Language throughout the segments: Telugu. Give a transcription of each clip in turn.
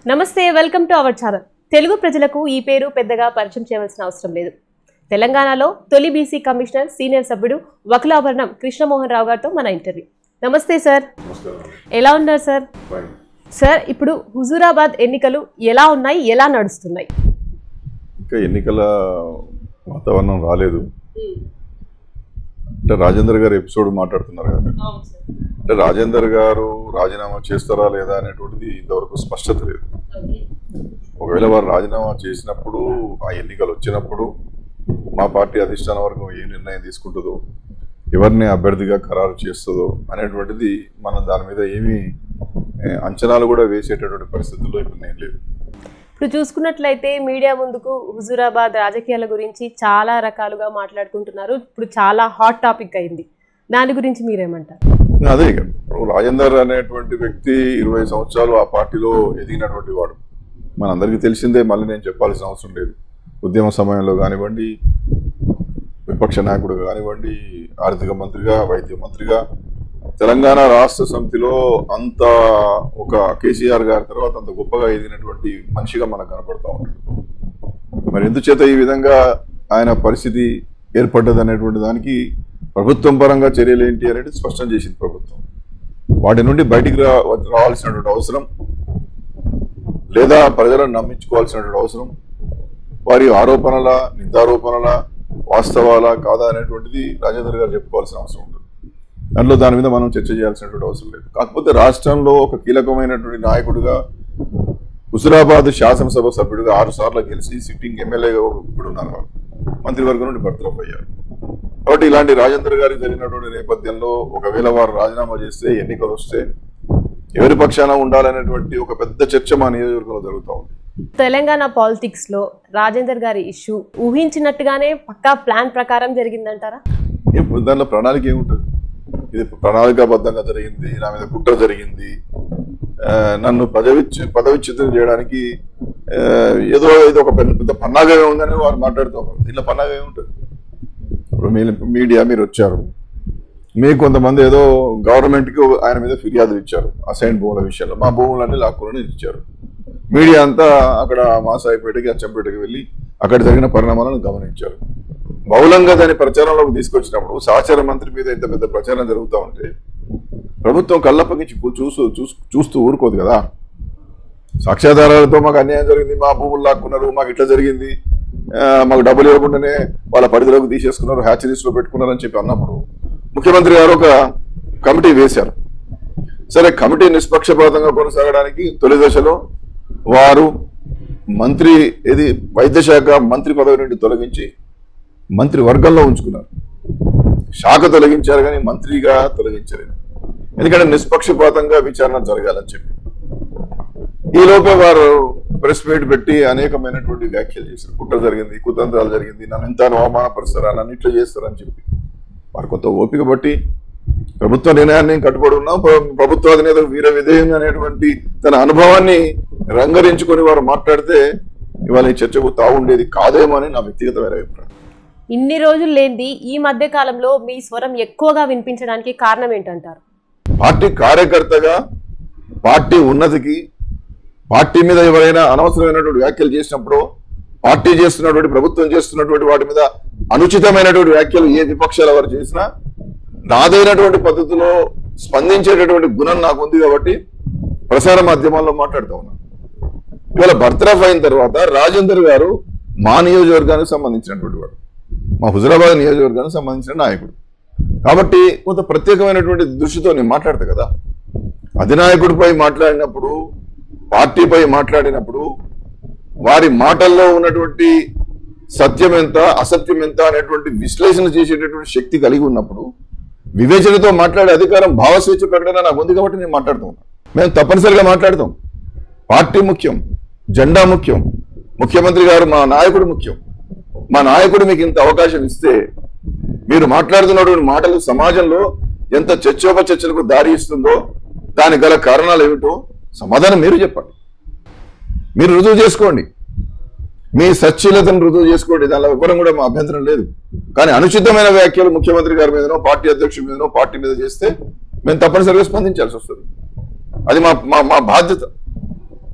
నమస్తే welcome to our channel Telugu ప్రజలకు ఈ పేరు పెద్దగా పరిచయం చేయవలసిన అవసరం లేదు తెలంగాణలో తొలి బీసీ కమిషనర్ సీనియర్ సభ్యుడు వకులాభరణం కృష్ణమోహన్ రావు గారితో మన ఇంటర్వ్యూ నమస్తే సార్ ఎలా ఉన్నారు సార్ సార్ ఇప్పుడు హుజూరాబాద్ ఎన్నికలు ఎలా ఉన్నాయి ఎలా నడుస్తున్నాయి ఇంకా ఎన్నికల వాతావరణం రాలేదు అంటే రాజేందర్ గారు ఎపిసోడ్ మాట్లాడుతున్నారు కదా అంటే రాజేందర్ గారు రాజీనామా చేస్తారా లేదా అనేటువంటిది ఇంతవరకు స్పష్టత లేదు ఒకవేళ వారు రాజీనామా చేసినప్పుడు ఆ ఎన్నికలు వచ్చినప్పుడు మా పార్టీ అధిష్టాన వర్గం ఏ నిర్ణయం తీసుకుంటుందో ఎవరిని అభ్యర్థిగా ఖరారు చేస్తుందో అనేటువంటిది మనం దాని మీద ఏమీ ఏ, అంచనాలు కూడా వేసేటటువంటి పరిస్థితుల్లో ఇప్పుడు నేను లేదు ఇప్పుడు చూసుకున్నట్లయితే మీడియా ముందుకు హుజూరాబాద్ రాజకీయాల గురించి చాలా రకాలుగా మాట్లాడుకుంటున్నారు ఇప్పుడు చాలా హాట్ టాపిక్ అయింది దాని గురించి మీరేమంటారు అదే ఇక ఇప్పుడు రాజేందర్ అనేటువంటి వ్యక్తి ఇరవై సంవత్సరాలు ఆ పార్టీలో ఎదిగినటువంటి వాడు మనందరికీ తెలిసిందే మళ్ళీ నేను చెప్పాల్సిన అవసరం లేదు ఉద్యమ సమయంలో కానివ్వండి విపక్ష నాయకుడు కానివ్వండి ఆర్థిక మంత్రిగా వైద్య మంత్రిగా తెలంగాణ రాష్ట్ర సమితిలో అంత ఒక కేసీఆర్ గారి తర్వాత అంత గొప్పగా ఎదిగినటువంటి మనిషిగా మనకు కనపడతా ఉంటాడు మరి ఎందుచేత ఈ విధంగా ఆయన పరిస్థితి ఏర్పడ్డది అనేటువంటి దానికి ప్రభుత్వం పరంగా చర్యలు ఏంటి అనేది స్పష్టం చేసింది ప్రభుత్వం వాటి నుండి బయటికి రా రావాల్సినటువంటి అవసరం లేదా ప్రజలను నమ్మించుకోవాల్సినటువంటి అవసరం వారి ఆరోపణల నిందారోపణల వాస్తవాల కాదా అనేటువంటిది రాజేందర్ గారు చెప్పుకోవాల్సిన అవసరం ఉంటుంది దాంట్లో దాని మీద మనం చర్చ చేయాల్సినటువంటి అవసరం లేదు కాకపోతే రాష్ట్రంలో ఒక కీలకమైనటువంటి నాయకుడిగా హుజురాబాద్ శాసనసభ సభ్యుడిగా ఆరు సార్లు గెలిచి సిట్టింగ్ ఎమ్మెల్యేగా ఇప్పుడు ఉన్నారు వాళ్ళు. మంత్రివర్గం నుండి బర్తరఫ్ అయ్యారు కాబట్టి ఇలాంటి రాజేందర్ గారికి జరిగినటువంటి నేపథ్యంలో ఒకవేళ వారు రాజీనామా చేస్తే ఎన్నికలు వస్తే ఎవరి పక్షాన ఉండాలనేటువంటి ఒక పెద్ద చర్చ మా నియోజకవర్గంలో జరుగుతూ ఉంది తెలంగాణ పాలిటిక్స్ లో రాజేందర్ గారి ఇష్యూ ఊహించినట్టుగానే పక్కా ప్లాన్ ప్రకారం జరిగిందంటారా ఇప్పుడు దానిలో ప్రణాళిక ఏముంటుంది ఇది ప్రణాళికాబద్ధంగా జరిగింది నా మీద కుట్ర జరిగింది ఆ, నన్ను పదవిచ్చి పదవిచ్యుతం చేయడానికి ఆ, ఏదో ఇది ఒక పెద్ద పెద్ద పన్నాగా ఉందని వారు మాట్లాడుతూ ఉన్నారు దీనిలో పన్నాగా ఏముంటుంది ఇప్పుడు మీ మీడియా మీరు వచ్చారు మీకు కొంతమంది ఏదో గవర్నమెంట్కి ఆయన మీద ఫిర్యాదులు ఇచ్చారు అసైన్ భూముల విషయంలో మా భూములన్నీ లాక్కుని ఇచ్చారు మీడియా అంతా అక్కడ మాసాయిపేటకి అచ్చంపేటకి వెళ్ళి అక్కడ జరిగిన పరిణామాలను గమనించారు బహుళంగా దాని ప్రచారంలోకి తీసుకొచ్చినప్పుడు సహచార మంత్రి మీద ఇంత పెద్ద ప్రచారం జరుగుతూ ఉంటే ప్రభుత్వం కళ్ళప్పగించి కూ- చూస్తూ చూస్- చూస్తూ ఊరుకోదు కదా సాక్ష్యాధారాలతో మాకు అన్యాయం జరిగింది మా భూములు లాక్కున్నారు మాకు ఇట్లా జరిగింది ఆ, మాకు డబ్బులు ఇవ్వకుండానే వాళ్ళ పరిధిలోకి తీసేసుకున్నారు హ్యాచరీస్ లో పెట్టుకున్నారు అని చెప్పి అన్నప్పుడు ముఖ్యమంత్రి గారు ఒక కమిటీ వేశారు సరే కమిటీ నిష్పక్షపాతంగా కొనసాగడానికి తొలి దశలో వారు మంత్రి ఇది వైద్య శాఖ మంత్రి పదవి నుండి తొలగించి మంత్రి వర్గంలో ఉంచుకున్నారు శాఖ తొలగించారు కానీ మంత్రిగా తొలగించలేదు ఎందుకంటే నిష్పక్షపాతంగా విచారణ జరగాలని చెప్పి ఈ లోపే వారు ప్రెస్ మీట్ పెట్టి అనేకమైనటువంటి వ్యాఖ్యలు చేశారు కుట్ర జరిగింది కుతంత్రాలు జరిగింది నన్ను ఇంత అవమానపరుస్తారా నన్ను ఇట్లా చేస్తారని చెప్పి వారు కొంత ఓపిక బట్టి ప్రభుత్వ నిర్ణయాన్ని కట్టుబడి ఉన్నాం ప్ర- ప్రభుత్వ అధినేత వీర విధేయం అనేటువంటి తన అనుభవాన్ని రంగరించుకొని వారు మాట్లాడితే ఇవాళ ఈ చర్చకు తావుండేది కాదేమో అని నా వ్యక్తిగతమైన అభిప్రాయం ఇన్ని రోజులు లేనిది ఈ మధ్య కాలంలో మీ స్వరం ఎక్కువగా వినిపించడానికి కారణం ఏంటంటారు పార్టీ కార్యకర్తగా పార్టీ ఉన్నతికి పార్టీ మీద ఎవరైనా అనవసరమైనటువంటి వ్యాఖ్యలు చేసినప్పుడు పార్టీ చేస్తున్నటువంటి ప్రభుత్వం చేస్తున్నటువంటి వాటి మీద అనుచితమైనటువంటి వ్యాఖ్యలు ఏ విపక్షాల వారు చేసినా నాదైనటువంటి పద్ధతిలో స్పందించేటటువంటి గుణం నాకు ఉంది కాబట్టి ప్రసార మాధ్యమాల్లో మాట్లాడుతూ ఉన్నాను ఇవాళ బర్తరఫ్ అయిన తర్వాత రాజేందర్ గారు మా నియోజకవర్గానికి సంబంధించినటువంటి వాడు మా హుజరాబాద్ నియోజకవర్గానికి సంబంధించిన నాయకుడు కాబట్టి కొంత ప్రత్యేకమైనటువంటి దృష్టితో నేను మాట్లాడతా కదా అధినాయకుడిపై మాట్లాడినప్పుడు పార్టీపై మాట్లాడినప్పుడు వారి మాటల్లో ఉన్నటువంటి సత్యం ఎంత అసత్యం ఎంత అనేటువంటి విశ్లేషణ చేసేటటువంటి శక్తి కలిగి ఉన్నప్పుడు వివేచనతో మాట్లాడే అధికారం భావస్వేచ్ఛ ప్రకటన నాకు ఉంది కాబట్టి నేను మాట్లాడుతూ ఉన్నాను మేము తప్పనిసరిగా మాట్లాడతాం పార్టీ ముఖ్యం జెండా ముఖ్యం ముఖ్యమంత్రి గారు మా నాయకుడు ముఖ్యం మా నాయకుడు మీకు ఇంత అవకాశం ఇస్తే మీరు మాట్లాడుతున్నటువంటి మాటలు సమాజంలో ఎంత చర్చోపచర్చలకు దారి ఇస్తుందో దానికి గల కారణాలు ఏమిటో సమాధానం మీరు చెప్పండి మీరు రుజువు చేసుకోండి మీ సచ్చీలతను రుజువు చేసుకోండి దానిలో ఇవ్వడం కూడా మా అభ్యంతరం లేదు కానీ అనుచితమైన వ్యాఖ్యలు ముఖ్యమంత్రి గారి మీదనో పార్టీ అధ్యక్షుడి మీదనో పార్టీ మీద చేస్తే మేము తప్పనిసరిగా స్పందించాల్సి వస్తుంది అది మా మా మా బాధ్యత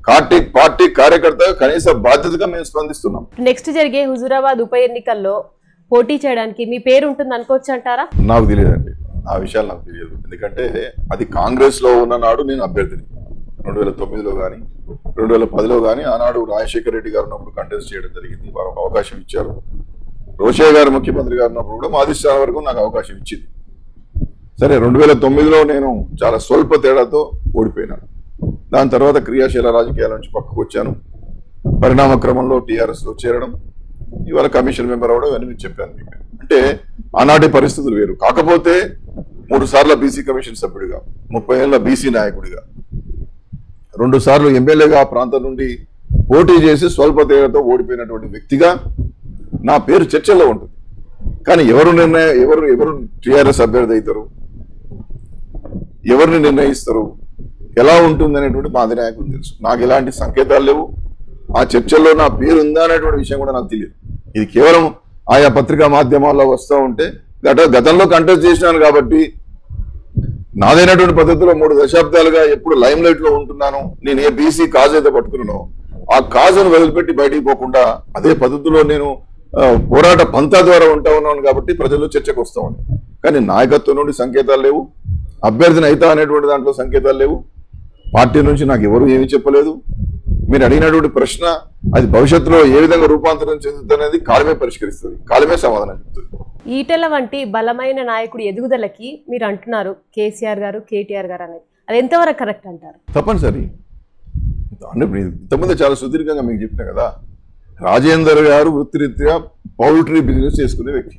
పార్టీ పార్టీ కార్యకర్త కనీస బాధ్యతగా మేము స్పందిస్తున్నాం నెక్స్ట్ జరిగే హుజూరాబాద్ ఉప ఎన్నికల్లో పోటీ చేయడానికి మీ పేరు ఉంటుంది అనుకోవచ్చు అంటారా నాకు తెలియదండి ఆ విషయాలు నాకు తెలియదు ఎందుకంటే అది కాంగ్రెస్ లో ఉన్న నాడు నేను అభ్యర్థిని రెండు వేల తొమ్మిదిలో కానీ రెండు వేల పదిలో కానీ ఆనాడు రాజశేఖర రెడ్డి గారు ఉన్నప్పుడు కంటెస్ట్ చేయడం జరిగింది వారు ఒక అవకాశం ఇచ్చారు రోషయ్య గారు ముఖ్యమంత్రి గారు ఉన్నప్పుడు కూడా మా అధిష్టానం వరకు నాకు అవకాశం ఇచ్చింది సరే రెండు వేల తొమ్మిదిలో నేను చాలా స్వల్ప తేడాతో ఓడిపోయినాను దాని తర్వాత క్రియాశీల రాజకీయాల నుంచి పక్కకు వచ్చాను పరిణామ క్రమంలో టీఆర్ఎస్ లో చేరడం ఇవాళ కమిషన్ మెంబర్ అవడం ఇవన్నీ మీకు చెప్పాను మీకు అంటే ఆనాటి పరిస్థితులు వేరు కాకపోతే మూడు సార్లు బీసీ కమిషన్ సభ్యుడిగా ముప్పై ఏళ్ళ బీసీ నాయకుడిగా రెండు సార్లు ఎమ్మెల్యేగా ఆ ప్రాంతం నుండి పోటీ చేసి స్వల్ప తేడాతో ఓడిపోయినటువంటి వ్యక్తిగా నా పేరు చర్చల్లో ఉంటుంది కానీ ఎవరు నిర్ణయం ఎవరు ఎవరు టీఆర్ఎస్ అభ్యర్థి అవుతారు ఎవరిని నిర్ణయిస్తారు ఎలా ఉంటుంది అనేటువంటి మా అధినాయకులు తెలుసు నాకు ఎలాంటి సంకేతాలు లేవు ఆ చర్చల్లో నా పేరు ఉందా అనేటువంటి విషయం కూడా నాకు తెలియదు ఇది కేవలం ఆయా పత్రికా మాధ్యమాల్లో వస్తూ ఉంటే గత గతంలో కంటెస్ట్ చేసినాను కాబట్టి నాదైనటువంటి పద్ధతిలో మూడు దశాబ్దాలుగా ఎప్పుడు లైమ్ లైట్ లో ఉంటున్నాను నేను ఏ బీసీ కాజ్ అయితే పట్టుకున్నానో ఆ కాజును వదిలిపెట్టి బయటికి పోకుండా అదే పద్ధతిలో నేను ఆ, పోరాట పంతా ద్వారా ఉంటా ఉన్నాను కాబట్టి ప్రజల్లో చర్చకు వస్తూ ఉంది కానీ నాయకత్వం నుండి సంకేతాలు లేవు అభ్యర్థిని అయితా అనేటువంటి దాంట్లో సంకేతాలు లేవు పార్టీ నుంచి నాకు ఎవరు ఏమీ చెప్పలేదు మీరు అడిగినటువంటి ప్రశ్న అది భవిష్యత్తులో ఏ విధంగా రూపాంతరం చెందుతుంది అనేది కాలమే పరిష్కరిస్తుంది కాలమే సమాధానం చెప్తుంది ఈటెల వంటి బలమైన నాయకుడి ఎదుగుదలకి మీరు అంటున్నారు కేసీఆర్ గారు కేటీఆర్ గారు అనేది అది ఎంతవరకు కరెక్ట్ అంటారు తప్పనిసరి అంటే ఇప్పుడు ఇంతకుముందే చాలా సుదీర్ఘంగా మీకు చెప్పిన కదా రాజేందర్ గారు వృత్తిరీత్యా పౌల్ట్రీ బిజినెస్ చేసుకునే వ్యక్తి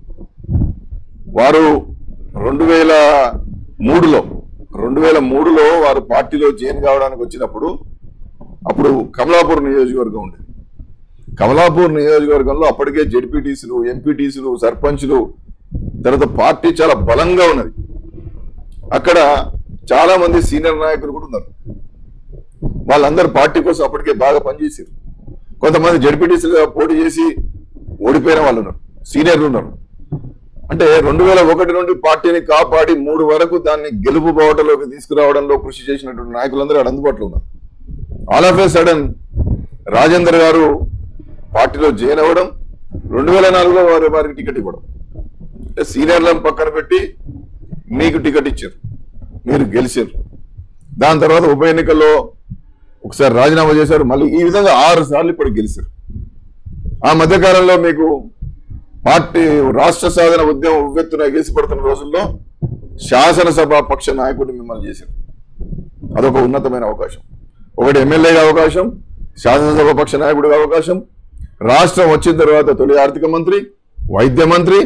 వారు రెండు వేల మూడులో రెండు వేల మూడులో వారు పార్టీలో జాయిన్ కావడానికి వచ్చినప్పుడు అప్పుడు కమలాపూర్ నియోజకవర్గం ఉండేది కమలాపూర్ నియోజకవర్గంలో అప్పటికే జెడ్పీటీసీలు ఎంపీటీసీలు సర్పంచ్లు తర్వాత పార్టీ చాలా బలంగా ఉన్నది అక్కడ చాలా మంది సీనియర్ నాయకులు కూడా ఉన్నారు వాళ్ళందరూ పార్టీ కోసం అప్పటికే బాగా పనిచేసారు కొంతమంది జడ్పీటీసీలుగా పోటీ చేసి ఓడిపోయిన వాళ్ళు ఉన్నారు సీనియర్లు ఉన్నారు అంటే రెండు వేల ఒకటి నుండి పార్టీని కాపాడి మూడు వరకు దాన్ని గెలుపు బావటలోకి తీసుకురావడంలో కృషి చేసినటువంటి నాయకులందరూ అక్కడ అందుబాటులో ఉన్నారు all of a sudden Rajender garu పార్టీలో జాయిన్ అవ్వడం రెండు వేల నాలుగులో వారు వారికి టికెట్ ఇవ్వడం అంటే సీనియర్లను పక్కన పెట్టి మీకు టికెట్ ఇచ్చారు మీరు గెలిచారు దాని తర్వాత ఉప ఎన్నికల్లో ఒకసారి రాజీనామా చేశారు మళ్ళీ ఈ విధంగా ఆరు సార్లు ఇప్పుడు గెలిచారు ఆ మధ్యకాలంలో మీకు పార్టీ రాష్ట్ర సాధన ఉద్యమం ఉవ్వెత్తున ఎగిసిపడుతున్న రోజుల్లో శాసనసభ పక్ష నాయకుడిని మిమ్మల్ని చేశారు అదొక ఉన్నతమైన అవకాశం ఒకటి ఎమ్మెల్యేగా అవకాశం శాసనసభ పక్ష నాయకుడిగా అవకాశం రాష్ట్రం వచ్చిన తర్వాత తొలి ఆర్థిక మంత్రి వైద్య మంత్రి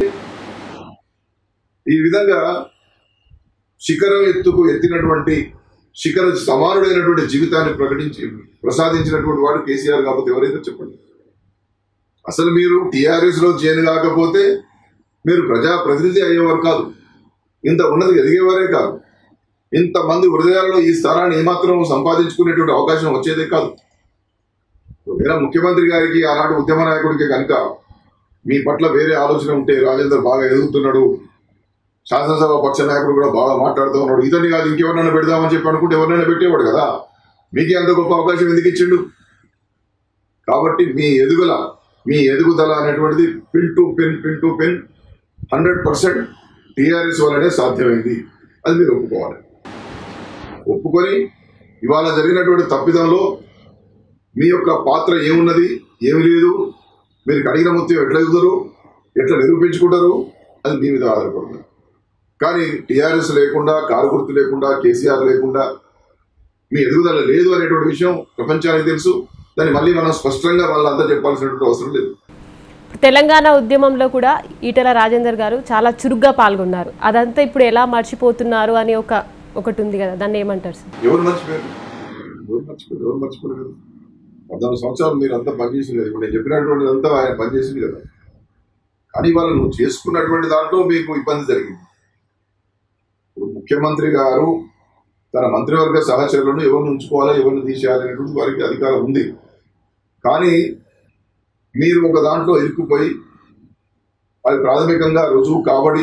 ఈ విధంగా శిఖరం ఎత్తుకు ఎత్తినటువంటి శిఖర సమానుడైనటువంటి జీవితాన్ని ప్రకటించి ప్రసాదించినటువంటి వాడు కేసీఆర్ కాకపోతే ఎవరైతే చెప్పండి అసలు మీరు టిఆర్ఎస్ లో చేను కాకపోతే మీరు ప్రజా ప్రతినిధి అయ్యేవారు కాదు ఇంత ఉన్నది ఎదిగేవారే కాదు ఇంతమంది హృదయాల్లో ఈ స్థానాన్ని ఏమాత్రం సంపాదించుకునేటువంటి అవకాశం వచ్చేదే కాదు ఒకవేళ ముఖ్యమంత్రి గారికి ఆనాడు ఉద్యమ నాయకుడికి కనుక మీ పట్ల వేరే ఆలోచన ఉంటే రాజేందర్ బాగా ఎదుగుతున్నాడు శాసనసభ పక్ష నాయకుడు కూడా బాగా మాట్లాడుతూ ఉన్నాడు ఇతన్ని కాదు ఇంకెవరినైనా పెడదామని చెప్పి అనుకుంటే ఎవరినైనా పెట్టేవాడు కదా మీకే అంత గొప్ప అవకాశం ఎందుకు ఇచ్చిండు కాబట్టి మీ ఎదుగుల మీ ఎదుగుదల అనేటువంటిది pin to pin pin to pin hundred percent TRS వల్లనే సాధ్యమైంది అది మీరు ఒప్పుకోవాలి ఒప్పుకొని ఇవాళ జరిగినటువంటి తప్పిదంలో మీ యొక్క పాత్ర ఏమున్నది ఏమి లేదు మీరు కడిగిన ముత్యం ఎట్లా ఎదుగుతారు ఎట్లా నిరూపించుకుంటారు అది మీ మీద ఆధారపడుతుంది కానీ టీఆర్ఎస్ లేకుండా కారు గుర్తు లేకుండా కేసీఆర్ లేకుండా మీ ఎదుగుదల లేదు అనేటువంటి విషయం ప్రపంచానికి తెలుసు దాన్ని మళ్ళీ మనం స్పష్టంగా వాళ్ళంతా చెప్పాల్సినటువంటి అవసరం లేదు తెలంగాణ ఉద్యమంలో కూడా ఈటెల రాజేందర్ గారు చాలా చురుగ్గా పాల్గొన్నారు అదంతా ఇప్పుడు ఎలా మర్చిపోతున్నారు అని ఒక ఒకటి ఉంది కదా దాన్ని ఏమంటారు సార్ ఎవరు మర్చిపోయారు ఎవరు మర్చిపోయారు ఎవరు మర్చిపోయారు కదా పద్నాలుగు సంవత్సరాలు మీరు అంతా పనిచేసింది కదా ఇప్పుడు నేను చెప్పినటువంటి అంతా ఆయన పనిచేసింది కదా కానీ వాళ్ళు నువ్వు చేసుకున్నటువంటి దాంట్లో మీకు ఇబ్బంది జరిగింది ఇప్పుడు ముఖ్యమంత్రి గారు తన మంత్రివర్గ సహచరులను ఎవరిని ఉంచుకోవాలా ఎవరిని తీసేయాలి అనేటువంటి వారికి అధికారం ఉంది కానీ మీరు ఒక దాంట్లో ఇరుక్కుపోయి అది ప్రాథమికంగా రుజువు కాబడి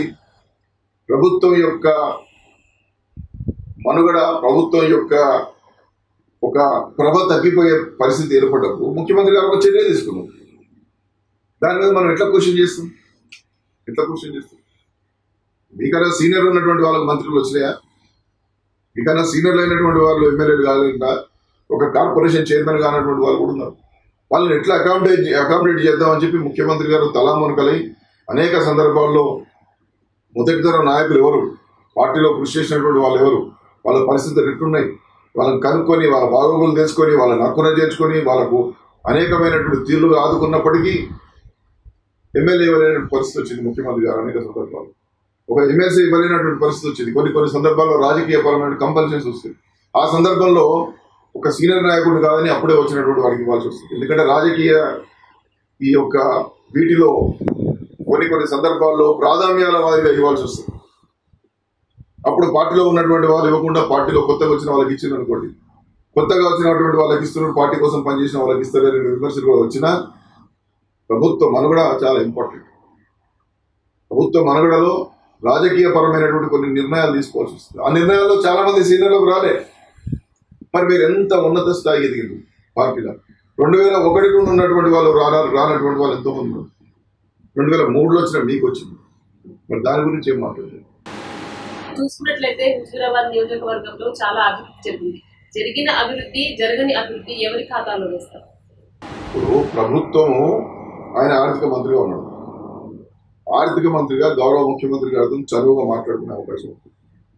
ప్రభుత్వం యొక్క మనుగడ ప్రభుత్వం యొక్క ఒక ప్రభ తగ్గిపోయే పరిస్థితి ఏర్పడ్డప్పుడు ముఖ్యమంత్రి గారు ఒక చర్య తీసుకున్నాం దాని మీద మనం ఎట్లా క్వశ్చన్ చేస్తాం ఎట్లా క్వశ్చన్ చేస్తాం మీకన్నా సీనియర్ ఉన్నటువంటి వాళ్ళకి మంత్రులు వచ్చినాయా మీకన్నా సీనియర్లు అయినటువంటి వాళ్ళు ఎమ్మెల్యేలు కాకుండా ఒక కార్పొరేషన్ చైర్మన్ కానటువంటి వాళ్ళు కూడా ఉన్నారు వాళ్ళని ఎట్లా అకామిడేట్ అకామిడేట్ చేద్దామని చెప్పి ముఖ్యమంత్రి గారు తలామునకలై అనేక సందర్భాల్లో మొదటి తరం నాయకులు ఎవరు పార్టీలో కృషి చేసినటువంటి వాళ్ళు ఎవరు వాళ్ళ పరిస్థితులు ఎట్లున్నాయి వాళ్ళని కనుక్కొని వాళ్ళ బాగోగులు తెలుసుకొని వాళ్ళని నక్కున చేర్చుకొని వాళ్ళకు అనేకమైనటువంటి తీర్లుగా ఆదుకున్నప్పటికీ ఎమ్మెల్యే ఇవ్వలేనటువంటి పరిస్థితి వచ్చింది ముఖ్యమంత్రి గారు అనేక సందర్భాలు ఒక ఎమ్మెల్సీ ఇవ్వలేనటువంటి పరిస్థితి వచ్చింది కొన్ని కొన్ని సందర్భాల్లో రాజకీయ పరమైన కంపల్షన్స్ వస్తుంది ఆ సందర్భంలో ఒక సీనియర్ నాయకుడు కాదని అప్పుడే వచ్చినటువంటి వారికి ఇవ్వాల్సి వస్తుంది ఎందుకంటే రాజకీయ ఈ యొక్క వీటిలో కొన్ని కొన్ని సందర్భాల్లో ప్రాధాన్యాల వారిగా ఇవ్వాల్సి వస్తుంది అప్పుడు పార్టీలో ఉన్నటువంటి వాళ్ళు ఇవ్వకుండా పార్టీలో కొత్తగా వచ్చిన వాళ్ళకి ఇచ్చింది అనుకోండి కొత్తగా వచ్చినటువంటి వాళ్ళకి ఇస్తున్నారు పార్టీ కోసం పనిచేసిన వాళ్ళకి ఇస్తారు అనే విమర్శలు కూడా వచ్చినా ప్రభుత్వ మనుగడ చాలా ఇంపార్టెంట్ ప్రభుత్వ మనుగడలో రాజకీయ పరమైనటువంటి కొన్ని నిర్ణయాలు తీసుకోవాల్సి వస్తుంది ఆ నిర్ణయాల్లో చాలా మంది సీనియర్లకు రాలే మరి మీరు ఎంత ఉన్నత స్థాయికి ఎదిగింది పార్టీలో రెండు వేల ఒకటి నుండి ఉన్నటువంటి వాళ్ళు రానా రానటువంటి వాళ్ళు ఎంతో మంది ఉన్నారు రెండు వేల మూడులో వచ్చిన మీకు వచ్చింది మరి దాని గురించి ఏం మాట్లాడలేదు చూసుకున్నట్లయితే హుజూరాబాద్ నియోజకవర్గంలో చాలా అభివృద్ధి జరిగింది జరిగిన అభివృద్ధి జరగని అభివృద్ధి ఎవరి ఖాతాలో వేస్తారు ఇప్పుడు ప్రభుత్వము ఆయన ఆర్థిక మంత్రిగా ఉన్నాడు ఆర్థిక మంత్రిగా గౌరవ ముఖ్యమంత్రి గారితో చదువుగా మాట్లాడుకునే అవకాశం ఉంది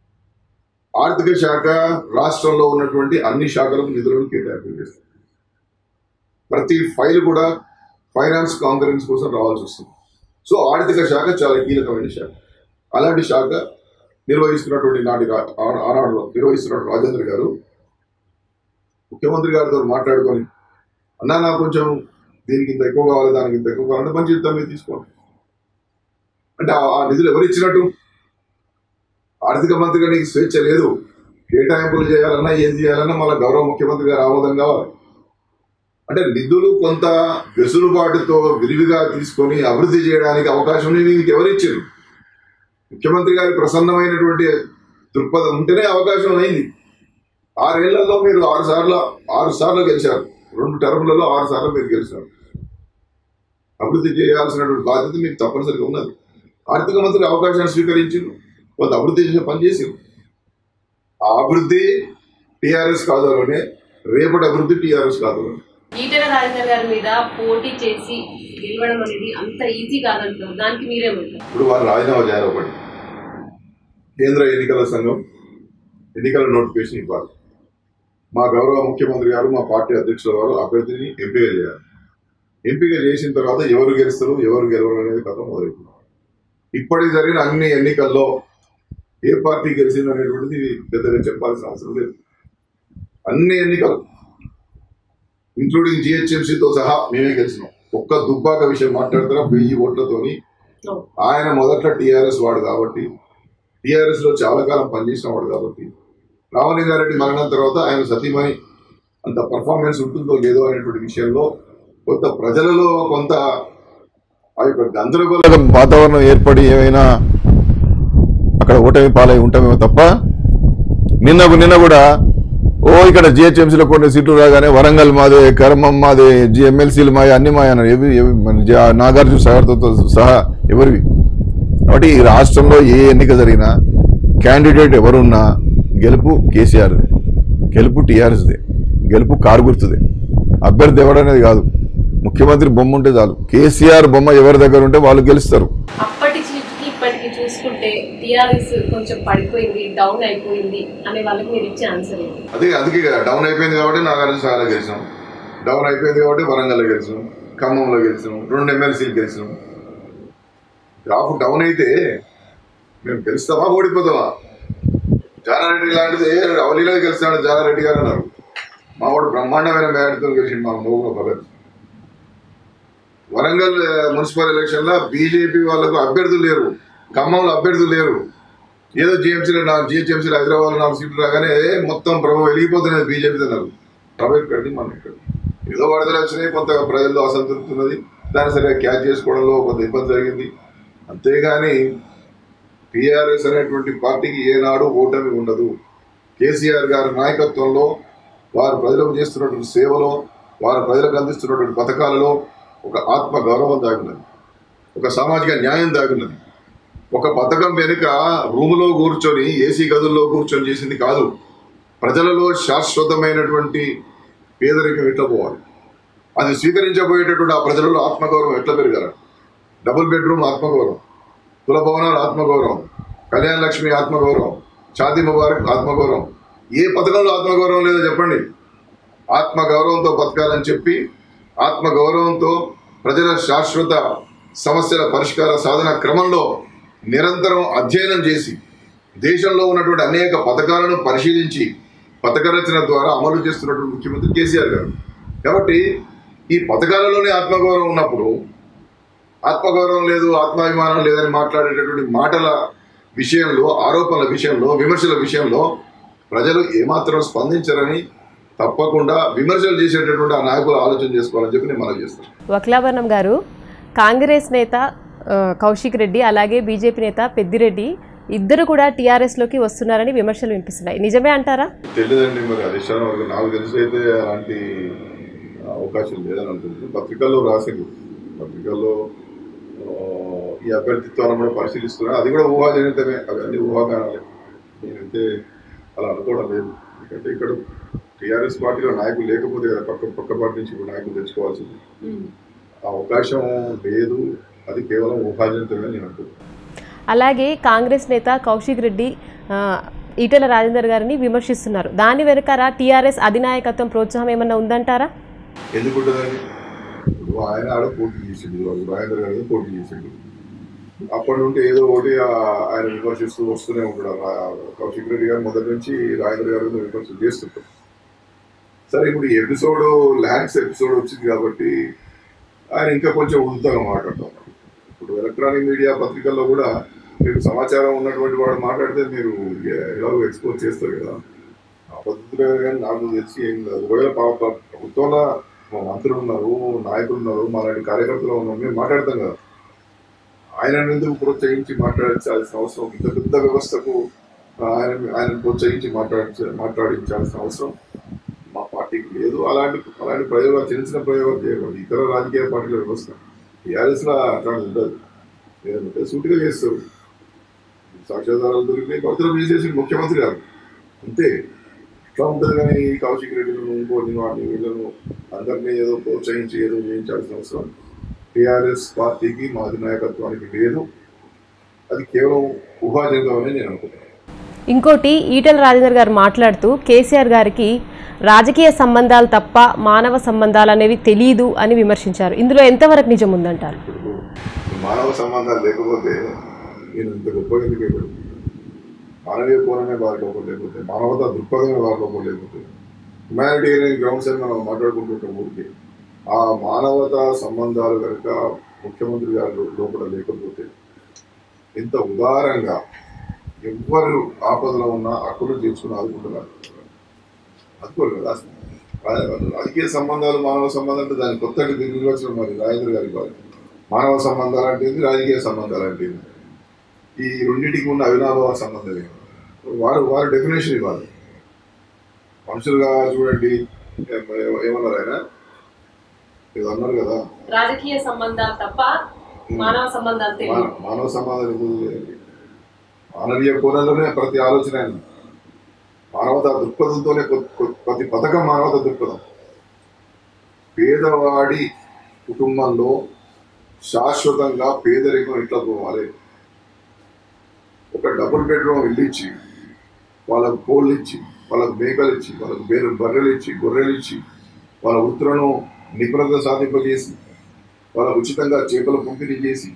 ఆర్థిక శాఖ రాష్ట్రంలో ఉన్నటువంటి అన్ని శాఖలకు నిధులను కేటాయింపు చేస్తుంది ప్రతి ఫైల్ కూడా ఫైనాన్స్ కాంకరెన్స్ కోసం రావాల్సి వస్తుంది సో ఆర్థిక శాఖ చాలా కీలకమైన శాఖ అలాంటి శాఖ నిర్వహిస్తున్నటువంటి నాటి రా- ఆ- ఆనాడు నిర్వహిస్తున్నటువంటి రాజేంద్ర గారు ముఖ్యమంత్రి గారితో మాట్లాడుకొని అన్నా నాకు కొంచెం దీనికి ఇంత ఎక్కువ కావాలి దానికి ఇంత ఎక్కువ కావాలంటే మంచి జీతం మీరు తీసుకోండి అంటే ఆ- ఆ నిధులు ఎవరు ఇచ్చినట్టు ఆర్థిక మంత్రిగా నీకు స్వేచ్ఛ లేదు కేటాయింపులు చేయాలన్నా ఏం చేయాలన్నా మళ్ళీ గౌరవ ముఖ్యమంత్రి గారు ఆమోదం కావాలి అంటే నిధులు కొంత వెసులుబాటుతో విరివిగా తీసుకొని అభివృద్ధి చేయడానికి అవకాశం నీకు ఎవరు ఇచ్చారు ముఖ్యమంత్రి గారి ప్రసన్నమైనటువంటి దృక్పథం ఉంటేనే అవకాశం అయింది ఆరేళ్లలో మీరు ఆరు సార్లు ఆరు సార్లు గెలిచారు రెండు టర్ములలో ఆరు సార్లు మీరు గెలిచారు అభివృద్ధి చేయాల్సినటువంటి బాధ్యత మీకు తప్పనిసరిగా ఉన్నది ఆర్థిక మంత్రి అవకాశాన్ని స్వీకరించిండు కొంత అభివృద్ధి చేసే పని చేసిండు ఆ అభివృద్ధి టీఆర్ఎస్ కాదులోనే రేపటి అభివృద్ధి టీఆర్ఎస్ కాదులోనే ఈటెల రాజేందర్ గారి మీద పోటీ చేసి గెలవడం అనేది అంత ఈజీ కాదంటారు దానికి మీరేమంటారు ఇప్పుడు వారు రాజీనామా చేయాలి ఒకటి కేంద్ర ఎన్నికల సంఘం ఎన్నికల నోటిఫికేషన్ ఇవ్వాలి మా గౌరవ ముఖ్యమంత్రి గారు మా పార్టీ అధ్యక్షుల వారు అభ్యర్థిని ఎంపిక చేయాలి ఎంపిక చేసిన తర్వాత ఎవరు గెలుస్తారు ఎవరు గెలవరు అనేది కథ మొదలైంది ఇప్పటికి జరిగిన అన్ని ఎన్నికల్లో ఏ పార్టీ గెలిచింది అనేటువంటిది పెద్దగా చెప్పాల్సిన అవసరం లేదు అన్ని ఎన్నికలు ఇంక్లూడింగ్ జిహెచ్ఎంసీతో సహా మేమే గెలిచినాం ఒక్క దుబ్బాక విషయం మాట్లాడతారా వెయ్యి ఓట్లతోని ఆయన మొదట్లో టీఆర్ఎస్ వాడు కాబట్టి టీఆర్ఎస్ లో చాలా కాలం పనిచేసిన వాడు కాబట్టి రామలింగారెడ్డి మరణం తర్వాత ఆయన సతీమణి అంత పర్ఫార్మెన్స్ ఉంటుందో లేదో అనేటువంటి విషయంలో కొంత ప్రజలలో కొంత ఆ యొక్క గందరగోళ వాతావరణం ఏర్పడి ఏమైనా అక్కడ ఓటమి పాలై ఉంటామేమో తప్ప నిన్నకు నిన్న కూడా ఓ ఇక్కడ జిహెచ్ఎంసీలో కొన్ని సీట్లు రాగానే వరంగల్ మాదే కర్మం మాదే జి ఎమ్మెల్సీలు మాయ అన్ని మాయ అన్నారు ఎవి ఎవి మన జ- నాగార్జున సాగర్తో సహా ఎవరివి కాబట్టి ఈ రాష్ట్రంలో ఏ ఎన్నిక జరిగినా క్యాండిడేట్ ఎవరున్నా గెలుపు కేసీఆర్ది గెలుపు టీఆర్ఎస్దే గెలుపు కారు గుర్తుదే అభ్యర్థి ఎవడనేది కాదు ముఖ్యమంత్రి బొమ్మ ఉంటే చాలు కేసీఆర్ బొమ్మ ఎవరి దగ్గర ఉంటే వాళ్ళు గెలుస్తారు అప్పటి సీట్కి ఇప్పటికి చూసుకుంటే టీఆర్ఎస్ కొంచెం పడిపోయింది డౌన్ అయిపోయింది అనే వాళ్ళకి మీరు ఇచ్చే ఆన్సర్ ఏంటి అదే అందుకే కదా డౌన్ అయిపోయింది కాబట్టి నాగార్జున సాగర్ గెలిచినాం డౌన్ అయిపోయింది కాబట్టి వరంగల్లో గెలిచినాం ఖమ్మంలో గెలిచినాం రెండు ఎమ్మెల్సీలు గెలిచినాం గ్రాఫ్ డౌన్ అయితే మేము గెలుస్తామా ఓడిపోతామా జానారెడ్డి లాంటిది అవలీలో గెలిచినాడు జానారెడ్డి గారు అన్నారు మా వాడు బ్రహ్మాండమైన మేడతో గెలిచిండు మా మోగుల భగత్ వరంగల్ ఆ, మున్సిపల్ ఎలక్షన్లో బీజేపీ వాళ్ళకు అభ్యర్థులు లేరు ఖమ్మంలో అభ్యర్థులు లేరు ఏదో జిఎంసీలో నా జిహెచ్ఎంసీలో హైదరాబాద్ నాలుగు సీట్లు రాగానే మొత్తం ప్రభు వెళ్ళిపోతున్నది బీజేపీ అన్నారు ప్రభు ఎక్కడి మనం ఇక్కడ ఏదో వరదలు వచ్చినాయి కొంత ప్రజల్లో అసంతృప్తి ఉన్నది దాన్ని సరిగా క్యాచ్ చేసుకోవడంలో కొంత ఇబ్బంది జరిగింది అంతేగాని టీఆర్ఎస్ అనేటువంటి పార్టీకి ఏనాడు ఓటమి ఉండదు కేసీఆర్ గారి నాయకత్వంలో వారు ప్రజలకు చేస్తున్నటువంటి సేవలో వారు ప్రజలకు అందిస్తున్నటువంటి పథకాలలో ఒక ఆత్మ గౌరవం దాగున్నది ఒక సామాజిక న్యాయం దాగున్నది ఒక పథకం వెనుక రూములో కూర్చొని ఏసీ గదుల్లో కూర్చొని చేసింది కాదు ప్రజలలో శాశ్వతమైనటువంటి పేదరికం ఎట్లా పోవాలి అది స్వీకరించబోయేటటువంటి ఆ ప్రజలలో ఆత్మగౌరవం ఎట్లా పెరగాలి డబుల్ బెడ్రూమ్ ఆత్మగౌరవం కుల భవనాలు ఆత్మగౌరవం కళ్యాణ లక్ష్మి ఆత్మగౌరవం షాదీ ముబారక్ ఆత్మగౌరవం ఏ పథకంలో ఆత్మగౌరవం లేదో చెప్పండి ఆత్మగౌరవంతో బతకాలని చెప్పి ఆత్మగౌరవంతో ప్రజల శాశ్వత సమస్యల పరిష్కార సాధన క్రమంలో నిరంతరం అధ్యయనం చేసి దేశంలో ఉన్నటువంటి అనేక పథకాలను పరిశీలించి పథక రచన ద్వారా అమలు చేస్తున్నటువంటి ముఖ్యమంత్రి కేసీఆర్ గారు కాబట్టి ఈ పథకాలలోనే ఆత్మగౌరవం ఉన్నప్పుడు ఆత్మగౌరవం లేదు ఆత్మాభిమానం లేదని మాట్లాడేటటువంటి మాటల విషయంలో ఆరోపణల విషయంలో విమర్శల విషయంలో ప్రజలు ఏమాత్రం స్పందించరని తప్పకుండా విమర్శలు చేసేటటువంటి ఆ నాయకులు ఆలోచన చేసుకోవాలని చెప్పి నేను మనవి చేస్తాను వక్లాభరణం గారు కాంగ్రెస్ నేత ఆ, కౌశిక్ రెడ్డి అలాగే బీజేపీ నేత పెద్దిరెడ్డి ఇద్దరు కూడా టీఆర్ఎస్లోకి వస్తున్నారని విమర్శలు వినిపిస్తున్నాయి నిజమే అంటారా తెలియదండి మరి అధిష్టానం వరకు నాకు తెలిసి అయితే అలాంటి అవకాశం లేదని అనుకుంటున్నాను పత్రికల్లో రాసింది పత్రికల్లో ఆ, ఈ అభ్యర్థిత్వాలను కూడా పరిశీలిస్తున్నారు అది కూడా ఊహాజనితమే అవన్నీ ఊహాగానాలే నేనైతే అలా అనుకోవడం లేదు ఎందుకంటే ఇక్కడ టీఆర్ఎస్ పార్టీలో నాయకులు లేకపోతే కదా పక్క పక్క పార్టీ నుంచి ఇప్పుడు నాయకులు తెచ్చుకోవాల్సింది ఆ అవకాశం లేదు అది కేవలం ఊహాజనితమే నేను అనుకుంటున్నాను అలాగే కాంగ్రెస్ నేత కౌశిక్ రెడ్డి ఆ, ఈటెల రాజేందర్ గారిని విమర్శిస్తున్నారు దాని వెనకాల టీఆర్ఎస్ అధినాయకత్వం ప్రోత్సాహం ఏమన్నా ఉందంటారా ఎందుకుంటుందండి ఇప్పుడు ఆయన ఆడ పోటీ చేసిండు వాళ్ళు రాజేంద్ర గారి మీద పోటీ చేసిండు అప్పటి నుండి ఏదో ఒకటి ఆ- ఆయన విమర్శిస్తూ వస్తూనే ఉంటాడు ఆ కౌశిక్ రెడ్డి గారు మొదటి నుంచి రాజేంద్ర గారి మీద విమర్శలు చేస్తుంటారు సరే ఇప్పుడు ఈ ఎపిసోడ్ ల్యాండ్స్ ఎపిసోడ్ వచ్చింది కాబట్టి ఆయన ఇంకా కొంచెం ఉద్దుగా మాట్లాడతాం ఇప్పుడు ఎలక్ట్రానిక్ మీడియా పత్రికల్లో కూడా మీకు సమాచారం ఉన్నటువంటి వాడు మాట్లాడితే మీరు ఎలాగో ఎక్స్పోజ్ చేస్తారు కదా ఆ పద్ధతిలో కానీ నాకు తెలిసి ఏం కాదు ఒకవేళ పా- పా- ప్రభుత్వంలో మా మంత్రులు ఉన్నారు నాయకులు ఉన్నారు మాలాంటి కార్యకర్తలు ఉన్నారు మేము మాట్లాడతాం కదా ఆయన ఎందుకు ప్రోత్సహించి మాట్లాడించాల్సిన అవసరం ఇంత పెద్ద వ్యవస్థకు ఆయన ఆయన ప్రోత్సహించి మాట్లాడించ మాట్లాడించాల్సిన అవసరం మా పార్టీకి లేదు అలాంటి అలాంటి ప్రయోగాలు చిన్న చిన్న ప్రయోగాలు చేయకూడదు ఇతర రాజకీయ పార్టీల వ్యవస్థ టీఆర్ఎస్లో అట్లాంటి ఉండదు లేదంటే సూటిగా చేస్తారు సాక్ష్యాధారాలు దొరికినాయి కవితలు చేసేసి ముఖ్యమంత్రి గారు అంతే ఇట్లా ఉంటుంది కానీ ఈ కౌశిక్ రెడ్డిలను ఇంకోటి వాడిని వీళ్ళను అందరినీ ఏదో ప్రోత్సహించి ఏదో చేయించాల్సిన అవసరం టీఆర్ఎస్ పార్టీకి మా అధినాయకత్వానికి లేదు అది కేవలం ఊహాజనితమని నేను అనుకుంటున్నాను ఇంకోటి ఈటెల రాజేందర్ గారు మాట్లాడుతూ కేసీఆర్ గారికి రాజకీయ సంబంధాలు తప్ప మానవ సంబంధాలు అనేవి తెలియదు అని విమర్శించారు ఇందులో ఎంతవరకు నిజం ఉందంటారు ఇప్పుడు మానవ సంబంధాలు లేకపోతే నేను ఇంత గొప్పగా ఎందుకు అయిపోయాడు మానవీయ కోణమే బాగోలేకపోతే మానవతా దృక్పథమే బాగోలేకపోతే హ్యుమానిటేరియన్ గ్రౌండ్స్ అని మనం మాట్లాడుకుంటుంటాం ఊరికి ఆ మానవతా సంబంధాలు కనుక ముఖ్యమంత్రి గారు లోపల లేకపోతే ఎంత ఉదారంగా ఎవ్వరు ఆపదలో ఉన్నా అక్కులు తీర్చుకుని ఆదుకుంటున్నారు అనుకోరు కదా రా- రాజకీయ సంబంధాలు మానవ సంబంధాలు అంటే దాని కొత్త నిర్వచనం మరి రాజేంద్ర గారి వారి మానవ సంబంధాలు అంటే ఏంది రాజకీయ సంబంధాలు అంటే ఏంది ఈ రెండింటికి ఉన్న అవినాభావ సంబంధం ఏంది వారు వారు డెఫినేషన్ ఇవ్వాలి మనుషులుగా చూడండి ఏమ- ఏమన్నారు ఆయన ఏదో అన్నారు కదా రాజకీయ సంబంధాలు తప్ప మానవ సంబంధాలు మాన- మానవ సంబంధాలు ఎందుకు లేదండి? మానవీయ కోణంలోనే ప్రతి ఆలోచన ఆయన. మానవతా దృక్పథంతోనే కొ- కొ- ప్రతి పథకం మానవతా దృక్పథం పేదవాడి కుటుంబంలో శాశ్వతంగా పేదరికం ఎట్లా పోవాలి ఒక డబుల్ బెడ్రూమ్ ఇల్లు ఇచ్చి వాళ్ళకు కోళ్ళు ఇచ్చి వాళ్ళకు మేకలు ఇచ్చి వాళ్ళకు బేరు బర్రెలు ఇచ్చి గొర్రెలు ఇచ్చి వాళ్ళ వృత్తులను నిపుణత సాధింపజేసి వాళ్ళ ఉచితంగా చేపల పంపిణీ చేసి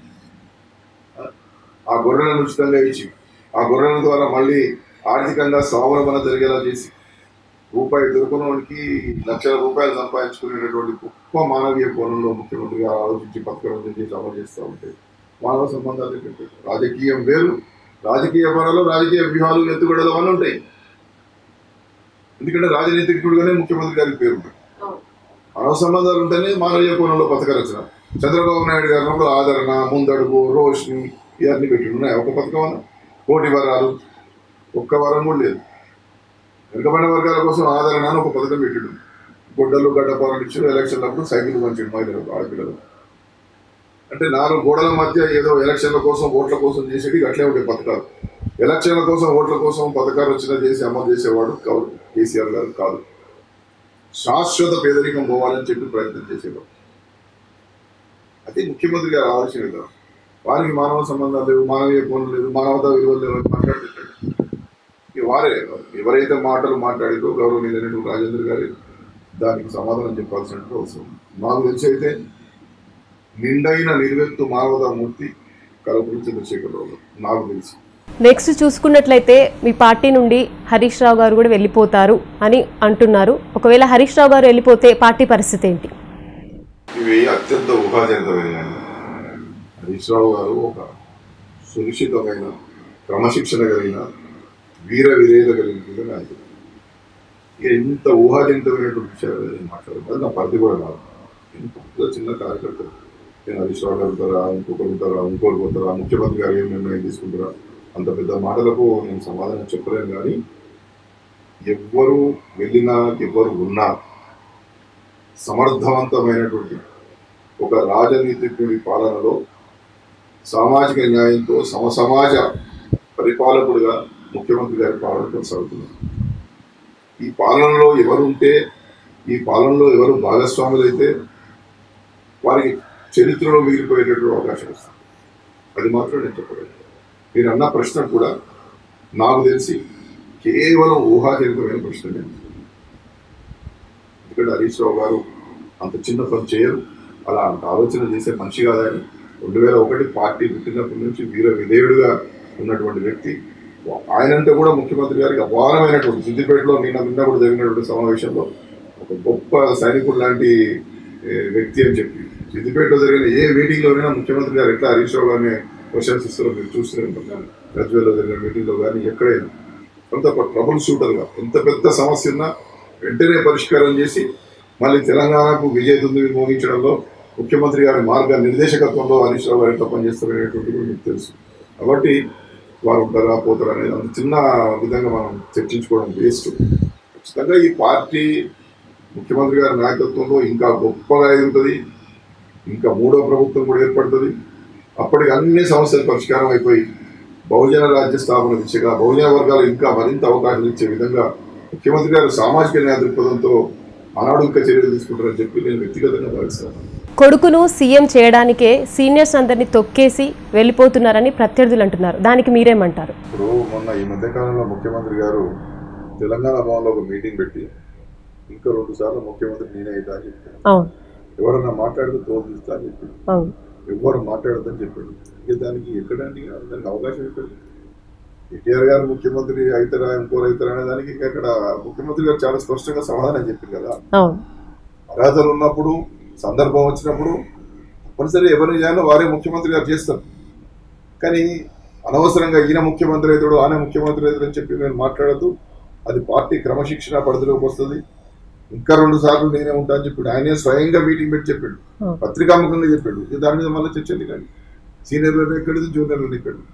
ఆ గొర్రెలను ఉచితంగా ఇచ్చి ఆ గొర్రెల ద్వారా మళ్ళీ ఆర్థికంగా స్వావలంబన జరిగేలా చేసి రూపాయి దొరకడానికి లక్షల రూపాయలు సంపాదించుకునేటటువంటి గొప్ప మానవీయ కోణంలో ముఖ్యమంత్రిగా ఆలోచించి పథకం చేసి అమలు చేస్తూ ఉంటే మానవ సంబంధాలు ఏంటంటే రాజకీయం వేరు రాజకీయ పరాలు రాజకీయ వ్యూహాలు ఎత్తుగడలు అవన్నీ ఉంటాయి ఎందుకంటే రాజనీతికుడుగానే ముఖ్యమంత్రి గారికి పేరు ఉంది మానవ సంబంధాలు ఉంటేనే మానవీయ కోణంలో పథక రచన చంద్రబాబు నాయుడు గారు ఉన్నప్పుడు ఆదరణ ముందడుగు రోషిని ఇవన్నీ పెట్టి ఉన్నాయి ఒక పథకం అన్న కోటి వరాలు ఒక్క వరం కూడా లేదు వెనుకబడిన వర్గాల కోసం ఆదరణ అని ఒక పథకం పెట్టాడు గుడ్డలు గడ్డపాలను ఇచ్చాడు ఎలక్షన్లప్పుడు సైకిల్ పంచాడు మహిళలకు ఆడపిల్లలు అంటే నాలుగు గోడల మధ్య ఏదో ఎలక్షన్ల కోసం ఓట్ల కోసం చేసేది అట్లే ఉండే పథకాలు ఎలక్షన్ల కోసం ఓట్ల కోసం పథకాలు వచ్చినా చేసి అమలు చేసేవాడు కాదు కేసీఆర్ గారు కాదు శాశ్వత పేదరికం పోవాలని చెప్పి ప్రయత్నం చేసేవాడు అది ముఖ్యమంత్రి గారు ఆలోచన కదా వారికి మానవ సంబంధాలు లేవు మానవీయ కోణం లేదు మానవతా విలువలు లేవు అని మాట్లాడుతుంటాడు ఇక వారే ఎవరైతే మాటలు మాట్లాడారో గౌరవనీయులైనటువంటి రాజేంద్ర గారి దానికి సమాధానం చెప్పాల్సిన అవసరం నాకు తెలిసి అయితే నిండైన నిర్వెత్తు మానవతా మూర్తి కలపురి చంద్రశేఖరరావు గారు నాకు తెలిసి నెక్స్ట్ చూసుకున్నట్లయితే మీ పార్టీ నుండి హరీష్ రావు గారు కూడా వెళ్ళిపోతారు అని అంటున్నారు ఒకవేళ హరీష్ రావు గారు వెళ్ళిపోతే పార్టీ పరిస్థితి ఏంటి ఇవి అత్యంత ఊహాజనితమైన హరీష్ రావు గారు ఒక సునిశ్చితమైన క్రమశిక్షణ కలిగిన వీర విధేయత కలిగిన నాయకుడు ఇక ఇంత ఊహాజనితమైనటువంటి విషయాలు నేను మాట్లాడదు నా పరిధి కూడా కాదు నేను పెద్ద చిన్న కార్యకర్త నేను హరీష్ రావు గారు ఉంటారా ఇంకొకరు ఉంటారా ఇంకోరు పోతారా ముఖ్యమంత్రి గారు ఏం నిర్ణయం తీసుకుంటారా అంత పెద్ద మాటలకు నేను సమాధానం చెప్పలేను కానీ ఎవ్వరు వెళ్ళినా ఎవ్వరు ఉన్నా సమర్థవంతమైనటువంటి ఒక రాజనీతిజ్ఞుడి పాలనలో సామాజిక న్యాయంతో సమ సమాజ పరిపాలకుడిగా ముఖ్యమంత్రి గారి పాలన కొనసాగుతుంది ఈ పాలనలో ఎవరు ఉంటే ఈ పాలనలో ఎవరు భాగస్వాములైతే వారికి చరిత్రలో మిగిలిపోయేటటువంటి అవకాశం వస్తుంది అది మాత్రం నేను చెప్పగలను మీరు అన్న ప్రశ్న కూడా నాకు తెలిసి కేవలం ఊహాజనితమైన ప్రశ్న లేదు ఎందుకంటే హరీష్ రావు గారు అంత చిన్న పని చేయరు అలా అంత ఆలోచన చేసే మనిషి కాదని రెండు వేల ఒకటి పార్టీ పుట్టినప్పటి నుంచి వీర విధేయుడుగా ఉన్నటువంటి వ్యక్తి ఆయనంటే కూడా ముఖ్యమంత్రి గారికి అపారమైనటువంటి సిద్దిపేటలో నిన్న నిన్న కూడా జరిగినటువంటి సమావేశంలో ఒక గొప్ప సైనికుడు లాంటి ఏ, వ్యక్తి అని చెప్పి సిద్దిపేటలో జరిగిన ఏ మీటింగ్లోనైనా ముఖ్యమంత్రి గారు ఎట్లా హరీష్ రావు గారిని ప్రశంసిస్తారో మీరు చూస్తూనే ఉంటారు గజ్వేల్లో జరిగిన మీటింగ్లో కానీ ఎక్కడైనా కొంత ట్రబుల్ షూటర్గా ఎంత పెద్ద సమస్య ఉన్నా వెంటనే పరిష్కారం చేసి మళ్ళీ తెలంగాణకు విజయ దుందుని మోగించడంలో ముఖ్యమంత్రి గారి మార్గ నిర్దేశకత్వంలో హరీష్ రావు గారు ఎట్లా పనిచేస్తారనేటువంటిది కూడా మీకు తెలుసు కాబట్టి వారు ఉంటారా పోతారా అనేది అంత చిన్న విధంగా మనం చర్చించుకోవడం వేస్ట్ ఖచ్చితంగా ఈ పార్టీ ముఖ్యమంత్రి గారి నాయకత్వంలో ఇంకా గొప్పగా ఎదుగుతుంది ఇంకా మూడో ప్రభుత్వం కూడా ఏర్పడుతుంది అప్పటికి అన్ని సమస్యలు పరిష్కారం అయిపోయి బహుజన రాజ్య స్థాపన దిశగా బహుజన వర్గాలు ఇంకా మరింత అవకాశాలు ఇచ్చే విధంగా ముఖ్యమంత్రి గారు సామాజిక న్యాయ దృక్పథంతో ఆనాడు ఇంకా చర్యలు తీసుకుంటారని చెప్పి నేను వ్యక్తిగతంగా భావిస్తాను కొడుకును సీఎం చేయడానికే సీనియర్స్ అందరినీ తొక్కేసి వెళ్ళిపోతున్నారని ప్రత్యర్థులు అంటున్నారు దానికి మీరేమంటారు ఇప్పుడు మొన్న ఈ మధ్య కాలంలో ముఖ్యమంత్రి గారు తెలంగాణ భవన్లో ఒక మీటింగ్ పెట్టి ఇంకా రెండు సార్లు ముఖ్యమంత్రి నేనే అవుతా అని చెప్పారు అవును ఎవరన్నా మాట్లాడితే తోలు తీస్తా అని చెప్పాడు అవును ఎవ్వరు మాట్లాడదని చెప్పాడు ఇక దానికి ఎక్కడండి దానికి అవకాశం ఎక్కడ ఎన్టీఆర్ గారు ముఖ్యమంత్రి అవుతారా ఇంకోరు అవుతారా అనే దానికి ఇంకా ఇక్కడ ముఖ్యమంత్రి గారు చాలా స్పష్టంగా సమాధానం చెప్పారు కదా అవును అర్హతలు ఉన్నప్పుడు సందర్భం వచ్చినప్పుడు తప్పనిసరి ఎవరిని చేయాలో వారే ముఖ్యమంత్రి గారు చేస్తారు కానీ అనవసరంగా ఈయన ముఖ్యమంత్రి అవుతాడు ఆయన ముఖ్యమంత్రి అవుతాడు అని చెప్పి నేను మాట్లాడద్దు అది పార్టీ క్రమశిక్షణ పరిధిలోకి వస్తుంది ఇంకా రెండు సార్లు నేనే ఉంటా అని చెప్పాడు ఆయనే స్వయంగా మీటింగ్ పెట్టి చెప్పాడు అవును. పత్రికాముఖంగా చెప్పాడు ఇక దాని మీద మళ్ళీ చర్చలు కానీ సీనియర్లను ఎక్కడిది జూనియర్లను ఎక్కడు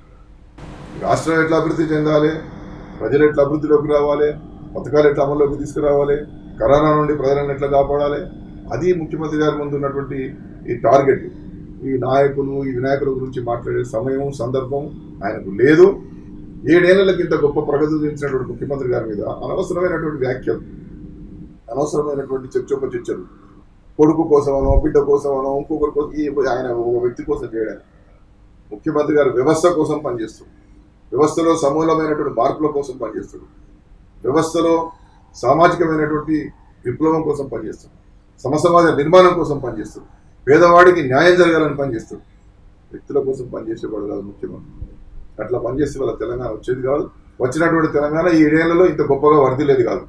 రాష్ట్రం ఎట్లా అభివృద్ధి చెందాలి ప్రజలు ఎట్లా అభివృద్ధిలోకి రావాలి పథకాలు ఎట్లా అమల్లోకి తీసుకురావాలి కరోనా నుండి ప్రజలను ఎట్లా కాపాడాలి అది ముఖ్యమంత్రి గారి ముందు ఉన్నటువంటి ఈ టార్గెట్ ఈ నాయకులు ఈ వినాయకుల గురించి మాట్లాడే సమయం సందర్భం ఆయనకు లేదు ఏడేళ్లకి ఇంత గొప్ప ప్రగతి చూపించినటువంటి ముఖ్యమంత్రి గారి మీద అనవసరమైనటువంటి వ్యాఖ్యలు అనవసరమైనటువంటి చర్చోప చర్చలు కొడుకు కోసమనో బిడ్డ కోసమనో ఇంకొకరి కోసం ఈ ఆయన ఒక వ్యక్తి కోసం చేయడానికి ముఖ్యమంత్రి గారు వ్యవస్థ కోసం పనిచేస్తారు వ్యవస్థలో సమూలమైనటువంటి మార్పుల కోసం పనిచేస్తాడు వ్యవస్థలో సామాజికమైనటువంటి విప్లవం కోసం పనిచేస్తాడు సమసమాజ నిర్మాణం కోసం పనిచేస్తాడు పేదవాడికి న్యాయం జరగాలని పనిచేస్తాడు వ్యక్తుల కోసం పనిచేసేవాడు కాదు ముఖ్యమంత్రి అట్లా పనిచేస్తే వాళ్ళ తెలంగాణ వచ్చేది కాదు వచ్చినటువంటి తెలంగాణ ఈ ఏడేళ్లలో ఇంత గొప్పగా వర్దిలేదు కాదు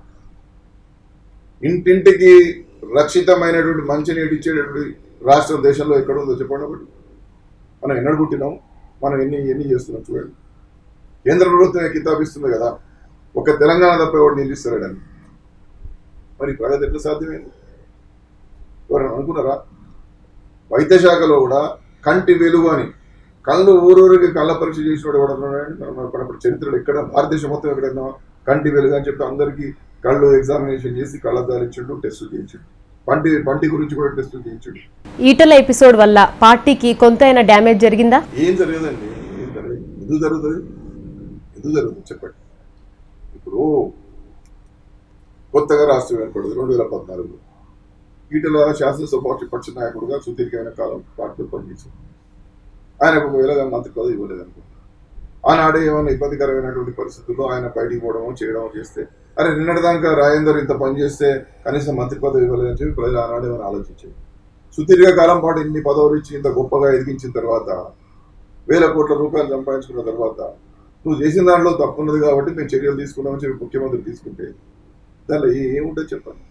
ఇంటింటికి రక్షితమైనటువంటి మంచినీటి ఇచ్చేటటువంటి రాష్ట్రం దేశంలో ఎక్కడ ఉందో చెప్పండి ఒకటి మనం ఎన్నడు పుట్టినాం మనం ఎన్ని ఎన్ని చేస్తున్నాం చూడండి కేంద్ర ప్రభుత్వం కితాబిస్తుంది కదా ఒక తెలంగాణ తప్ప ఎవరు నిలిస్తారని మరి ప్రగతి ఎట్లా సాధ్యమైంది ఎవరైనా అనుకున్నారా వైద్య శాఖలో కూడా కంటి వెలుగు అని కళ్ళు ఊరూరికి కళ్ళ పరీక్ష చేసినోడు ఎవడన్నాడు మనం ఇప్పుడు చరిత్రలో ఎక్కడ భారతదేశం మొత్తం ఎక్కడైనా కంటి వెలుగు అని చెప్పి అందరికీ కళ్ళు ఎగ్జామినేషన్ చేసి కళ్ళద్దాలు ఇచ్చిండు టెస్టులు చేయించిండు పంటి పంటి గురించి కూడా టెస్టులు చేయించిండు ఈటల ఎపిసోడ్ వల్ల పార్టీకి కొంతైనా డ్యామేజ్ జరిగిందా ఏం జరగదండి ఏం జరగదు ఎందుకు జరుగుతుంది ఎందుకు జరుగుతుంది చెప్పండి ఇప్పుడు కొత్తగా రాష్ట్రం ఏర్పడింది రెండు వేల పద్నాలుగులో ఈటల శాసనసభ పార్టీ పక్ష నాయకుడుగా సుదీర్ఘమైన కాలం పార్టీలో పనిచేశారు ఆయనకు ఒకవేళ మంత్రి పదవి ఇవ్వలేదు అనుకో ఆనాడే ఏమైనా ఇబ్బందికరమైనటువంటి పరిస్థితుల్లో ఆయన బయటికి పోవడమో చేయడమో చేస్తే అరే నిన్నటిదాకా రాజేందర్ ఇంత పని చేస్తే కనీసం మంత్రి పదవి ఇవ్వలేదని చెప్పి ప్రజలు ఆనాడు ఏమైనా ఆలోచించారు సుదీర్ఘకాలం పాటు ఇన్ని పదవులు ఇచ్చి ఇంత గొప్పగా ఎదిగించిన తర్వాత వేల కోట్ల రూపాయలు సంపాదించుకున్న తర్వాత నువ్వు చేసిన దాంట్లో తప్పు ఉన్నది కాబట్టి మేము చర్యలు తీసుకున్నామని చెప్పి ముఖ్యమంత్రి తీసుకుంటే దానిలో ఏ- ఏముంటుంది చెప్పండి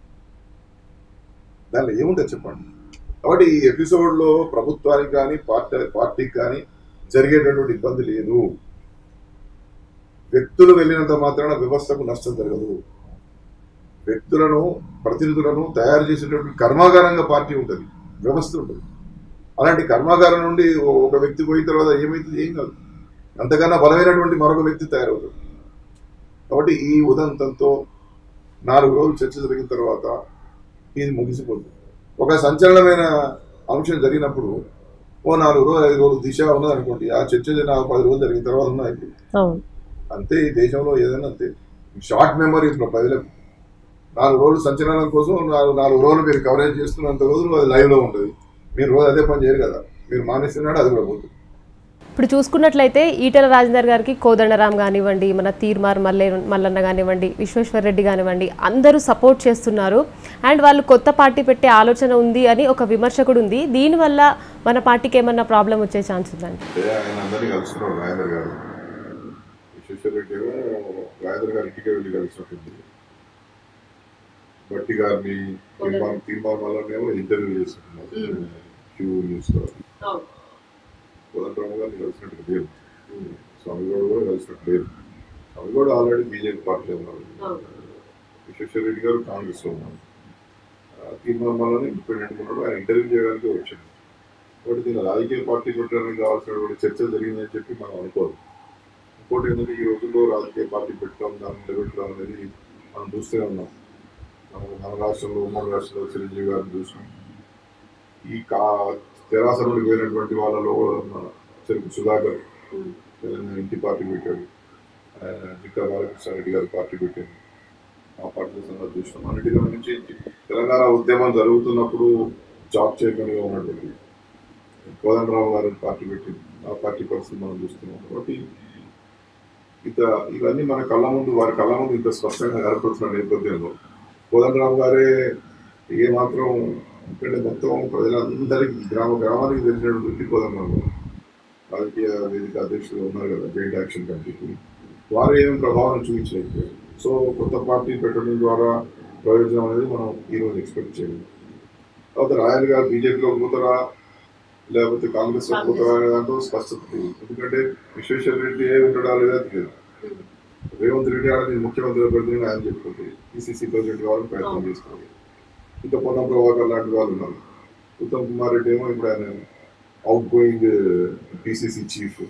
దానిలో ఏముంటుంది చెప్పండి కాబట్టి ఈ ఎపిసోడ్లో ప్రభుత్వానికి కానీ పార్టీ పార్టీకి కానీ జరిగేటటువంటి ఇబ్బంది లేదు వ్యక్తులు వెళ్ళినంత మాత్రాన వ్యవస్థకు నష్టం జరగదు వ్యక్తులను ప్రతినిధులను తయారు చేసేటటువంటి కర్మాగారంగా పార్టీ ఉంటుంది వ్యవస్థ ఉంటుంది అలాంటి కర్మాగారం నుండి ఓ- ఒక వ్యక్తి పోయిన తర్వాత ఏమైతుంది ఏం కాదు అంతకన్నా బలమైనటువంటి మరొక వ్యక్తి తయారవుతాడు కాబట్టి ఈ ఉదంతంతో నాలుగు రోజులు చర్చ జరిగిన తర్వాత ఇది ముగిసిపోతుంది ఒక సంచలనమైన అంశం జరిగినప్పుడు ఓ నాలుగు రోజులు ఐదు రోజులు దిశ ఉన్నది అనుకోండి ఆ చర్చ జరిగిన ఆ పది రోజులు జరిగిన తర్వాత ఉన్నది ఇప్పుడు అవును అంతే ఈ దేశంలో ఏదైనా అంతే షార్ట్ మెమరీ ప్రజలకు నాలుగు రోజులు సంచలనం కోసం నాలుగు నాలుగు రోజులు మీరు కవరేజ్ చేస్తున్నంత రోజులు అది లైవ్ లో ఉంటుంది మీరు రోజు అదే పని చేయరు కదా మీరు మానేస్తున్నాడు అది కూడా పోతుంది ఇప్పుడు చూసుకున్నట్లయితే ఈటల రాజేందర్ గారికి కోదండరాం కానివ్వండి మన తీర్మార్ మల్లె మల్లన్న కానివ్వండి విశ్వేశ్వర్ రెడ్డి కానివ్వండి అందరూ సపోర్ట్ చేస్తున్నారు అండ్ వాళ్ళు కొత్త పార్టీ పెట్టే ఆలోచన ఉంది అని ఒక విమర్శ కూడా ఉంది దీనివల్ల మన పార్టీకి ఏమన్నా ప్రాబ్లం వచ్చే ఛాన్స్ ఉందండి అంటే ఆయన అందరినీ కలుస్తున్నాడు రాజేందర్ గారు విశ్వేశ్వర రెడ్డి ఏమో రాజేందర్ గారి ఇంటికి వెళ్ళి కలిసినట్టుంది బట్టి గారిని తీర్మానం తీర్మానం వల్లనేమో ఇంటర్వ్యూ చేస్తున్నారు క్యూ న్యూస్ లో కోదండరామ గారిని కలిసినట్టు లేదు స్వామిగౌడ్ కూడా కలిసినట్టు లేదు స్వామిగౌడ్ ఆల్రెడీ బీజేపీ పార్టీలో ఉన్నారు విశ్వేశ్వర రెడ్డి గారు కాంగ్రెస్ లో ఉన్నారు ఆ, తీర్మానం వల్లనే ఇండిపెండెంట్ ఉన్నాడు ఆయన ఇంటర్వ్యూ చేయడానికి వచ్చాడు కాబట్టి దీని రాజకీయ పార్టీ పెట్టడానికి కావాల్సినటువంటి చర్చలు జరిగిందని చెప్పి మనం అనుకోదు ఇంకోటి ఏంటంటే ఈ రోజుల్లో రాజకీయ పార్టీ పెట్టడం దాన్ని నిలబెట్టడం అనేది మనం చూస్తూనే ఉన్నాం మనం మన రాష్ట్రంలో ఉమ్మడి రాష్ట్రంలో చిరంజీవి గారిని చూసాం ఈ కా తెరాస నుండి పోయినటువంటి వాళ్ళలో కూడా మన చెరుకు సుధాకర్ తెలంగాణ ఇంటి పార్టీ పెట్టాడు ఆయన జిక్కా బాలకృష్ణారెడ్డి గారు పార్టీ పెట్టారు ఆ పార్టీ సంగతి చూసినాం అన్నిటికన్నా నుంచి తెలంగాణ ఉద్యమం జరుగుతున్నప్పుడు జాబ్ చేయకుండా ఉన్నటువంటి కోదండరావు గారు పార్టీ పెట్టింది ఆ పార్టీ పరిస్థితి మనం చూస్తున్నాం కాబట్టి ఇత ఇవన్నీ మన కళ్ళ ముందు వారి కళ్ళ ముందు ఇంత స్పష్టంగా కనపడుతున్న నేపథ్యంలో కోదండరావు గారే ఏ మాత్రం ఇక్కడ మొత్తం ప్రజలందరికీ గ్రామ గ్రామానికి తెలిసినటువంటి కోదండరావు గారు రాజకీయ వేదిక అధ్యక్షులు ఉన్నారు కదా జాయింట్ యాక్షన్ కమిటీకి వారు ఏం ప్రభావం చూపించలేకపోయారు సో కొత్త పార్టీ పెట్టడం ద్వారా ప్రయోజనం అనేది మనం ఈరోజు ఎక్స్పెక్ట్ చేయలేదు తర్వాత రాయల్ గారు బీజేపీలో పోతారా లేకపోతే కాంగ్రెస్ లో పోతారా అనే దాంట్లో స్పష్టత లేదు ఎందుకంటే విశ్వేశ్వర రెడ్డి ఏ ఉంటాడా లేదా తెలియదు రేవంత్ రెడ్డి ఆడ నేను ముఖ్యమంత్రి అభ్యర్థిని ఆయన చెప్పుకుంటే పిసిసి ప్రెసిడెంట్ కావాలని ప్రయత్నం చేసుకోవాలి ఇంకా పొన్నం ప్రభాకర్ లాంటి వాళ్ళు ఉన్నారు ఉత్తమ్ కుమార్ రెడ్డి ఏమో ఇప్పుడు ఆయన అవుట్ గోయింగ్ పిసిసి చీఫ్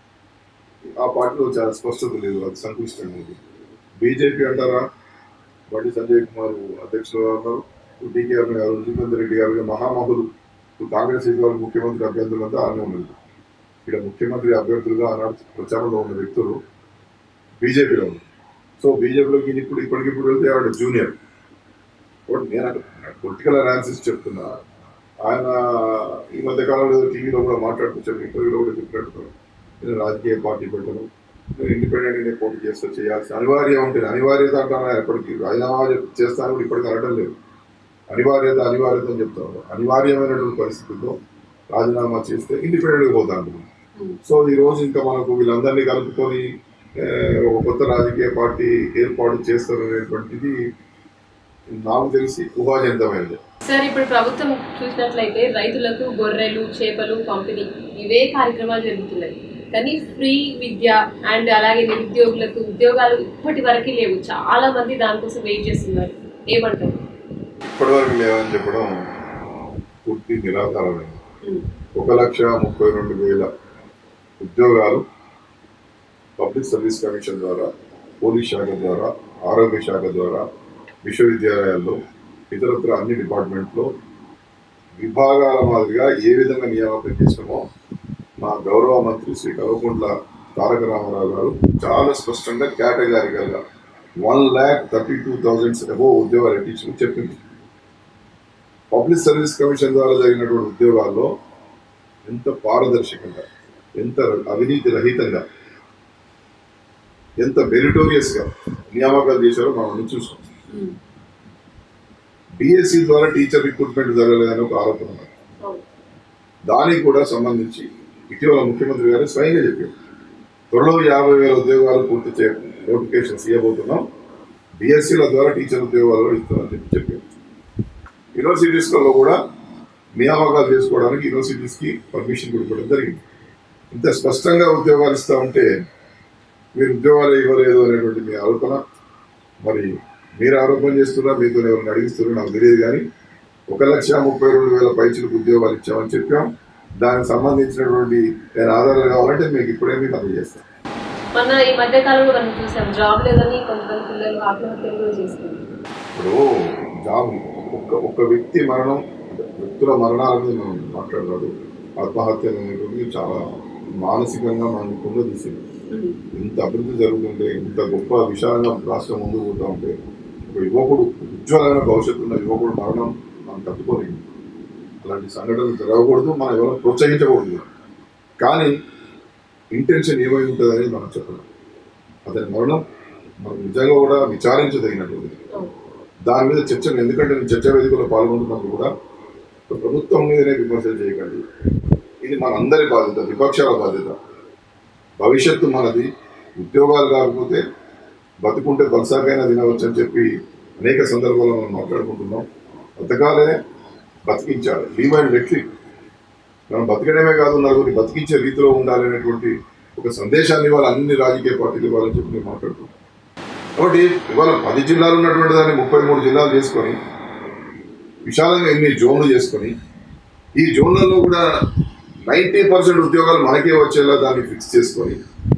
ఆ పార్టీలో చాలా స్పష్టత లేదు అది సంక్లిష్టంగా ఉంది బీజేపీ అంటారా బండి సంజయ్ కుమార్ అధ్యక్షులుగా ఉన్నారు డికేఆర్ గారు జితేందర్ రెడ్డి గారు ఇలా మహామహులు ఇప్పుడు కాంగ్రెస్ ఇటీవల ముఖ్యమంత్రి అభ్యర్థులంతా ఆనే ఉన్నది ఇక్కడ ముఖ్యమంత్రి అభ్యర్థులుగా ఆనాడు ప్రచారంలో ఉన్న వ్యక్తులు బీజేపీలో ఉన్నారు సో బీజేపీలోకి ఈయన ఇప్పుడు ఇప్పటికిప్పుడు వెళ్తే ఆవిడ జూనియర్ కాబట్టి నేను పొలిటికల్ అనాలిసిస్ చెప్తున్నా ఆయన ఈ మధ్య కాలంలో టీవీలో కూడా మాట్లాడుతూ చెప్పి ఇంటర్వ్యూలో కూడా చెప్పినట్టు నేను రాజకీయ పార్టీ పెట్టను నేను ఇండిపెండెంట్ గా పోటీ చేస్తా చేయాల్సిన అనివార్యం ఉంటుంది అనివార్యత అంటాను ఆయన ఎప్పటికీ రాజీనామా చేస్తాను కూడా ఇప్పటికీ అనడం లేదు అనివార్యత అనివార్యత అని చెప్తాను అనివార్యమైనటువంటి పరిస్థితుల్లో రాజీనామా చేస్తే ఇండిపెండెంట్ గా పోతాను సో ఈ రోజు ఇంకా మనకు వీళ్ళందరినీ కలుపుకొని ఏ, ఒక కొత్త రాజకీయ పార్టీ ఏర్పాటు చేస్తారనేటువంటిది నాకు తెలిసి ఊహాజనితమైనది సార్ ఇప్పుడు ప్రభుత్వం చూసినట్లయితే రైతులకు గొర్రెలు చేపలు పంపిణీ ఇవే కార్యక్రమాలు జరుగుతున్నాయి కానీ ఫ్రీ విద్య అండ్ అలాగే నిరుద్యోగులకు ఉద్యోగాలు ఇప్పటి వరకు లేవు చాలా మంది దానికోసం వెయిట్ చేస్తున్నారు ఏమంటారు ఇప్పటివరకు లేవని చెప్పడం పూర్తి నిరాధారమైనది ఒక లక్ష ముప్పై రెండు వేల ఉద్యోగాలు పబ్లిక్ సర్వీస్ కమిషన్ ద్వారా పోలీస్ శాఖ ద్వారా ఆరోగ్య శాఖ ద్వారా విశ్వవిద్యాలయాల్లో ఇతరత్ర అన్ని డిపార్ట్మెంట్లో విభాగాల మాదిరిగా ఏ విధంగా నియామకం చేసినామో మా గౌరవ మంత్రి శ్రీ కల్వకుంట్ల తారక రామారావు గారు చాలా స్పష్టంగా కేటగారికల్గా one lakh thirty two thousands అబో ఉద్యోగాలు ఎట్టించమని చెప్పింది పబ్లిక్ సర్వీస్ కమిషన్ ద్వారా జరిగినటువంటి ఉద్యోగాల్లో ఎంత పారదర్శకంగా ఎంత అవినీతి రహితంగా ఎంత మెరిటోరియస్గా నియామకాలు చేశారో మనం అన్ని చూసాం డిఎస్సి ద్వారా టీచర్ రిక్రూట్మెంట్ జరగలేదని ఒక ఆరోపణ ఉంది. దానికి కూడా సంబంధించి ఇటీవల ముఖ్యమంత్రి గారు స్వయంగా చెప్పారు త్వరలో యాభై వేల ఉద్యోగాలు పూర్తి చే నోటిఫికేషన్స్ ఇవ్వబోతున్నాం డిఎస్సీల ద్వారా టీచర్ ఉద్యోగాలు కూడా ఇస్తామని చెప్పి చెప్పారు యూనివర్సిటీస్లలో కూడా నియామకాలు చేసుకోవడానికి యూనివర్సిటీస్కి పర్మిషన్ కూడా ఇవ్వడం జరిగింది ఇంత స్పష్టంగా ఉద్యోగాలు ఇస్తా ఉంటే మీరు ఉద్యోగాలు ఇవ్వలేదు అనేటువంటి మీ ఆరోపణ మరి మీరు ఆరోపణ చేస్తున్నా మీతో ఎవరిని అడిగిస్తున్నా నాకు తెలియదు కానీ ఒక లక్ష ముప్పై రెండు వేల పైచులకు ఉద్యోగాలు ఇచ్చామని చెప్పాం దానికి సంబంధించినటువంటి నేను ఆధారాలు కావాలంటే మీకు ఇప్పుడే మీకు అందజేస్తాను మొన్న ఈ మధ్య కాలంలో మనం చూసాం జాబ్ లేదని కొంతమంది పిల్లలు ఆత్మహత్యలు కూడా చేస్తున్నారు ఇప్పుడు జాబ్ ఒక్క ఒక్క వ్యక్తి మరణం వ్యక్తుల మరణాల మీద మనం మాట్లాడరాదు ఆత్మహత్యలు అనేటువంటిది చాలా మానసికంగా మనం కుంగదీసింది ఇంత అభివృద్ధి జరుగుతుంటే ఇంత గొప్ప విశాలంగా రాష్ట్రం ముందుకు పోతా ఉంటే ఒక యువకుడు ఉజ్వలమైన భవిష్యత్తు ఉన్న యువకుడు మరణం మనం తట్టుకోలేము అలాంటి సంఘటనలు జరగకూడదు మనం ఎవరు ప్రోత్సహించకూడదు కానీ ఇంటెన్షన్ ఏమై ఉంటుంది అనేది మనం చెప్పలేం అతని మరణం మనం నిజంగా కూడా విచారించదగినటువంటిది దాని మీద చర్చ ఎందుకంటే నేను చర్చా వేదికలో పాల్గొంటున్నప్పుడు కూడా ప్రభుత్వం మీదనే విమర్శలు చేయకండి ఇది మనందరి బాధ్యత విపక్షాల బాధ్యత భవిష్యత్తు మనది ఉద్యోగాలు కాకపోతే బతుకుంటే బలసాకైనా తినవచ్చు అని చెప్పి అనేక సందర్భాల్లో మనం మాట్లాడుకుంటున్నాం బతకాలే బతికించాలి లీవ్ అండ్ లెట్ మనం బతకడమే కాదు నలుగురిని బతికించే రీతిలో ఉండాలనేటువంటి ఒక సందేశాన్ని ఇవాళ అన్ని రాజకీయ పార్టీలు ఇవ్వాలని చెప్పి నేను మాట్లాడుతున్నాం కాబట్టి ఇవాళ పది జిల్లాలు ఉన్నటువంటి దాన్ని ముప్పై మూడు జిల్లాలు చేసుకొని విశాలంగా ఎన్ని జోన్లు చేసుకొని ఈ జోన్లలో కూడా నైంటీ పర్సెంట్ ఉద్యోగాలు మనకే వచ్చేలా దాన్ని ఫిక్స్ చేసుకొని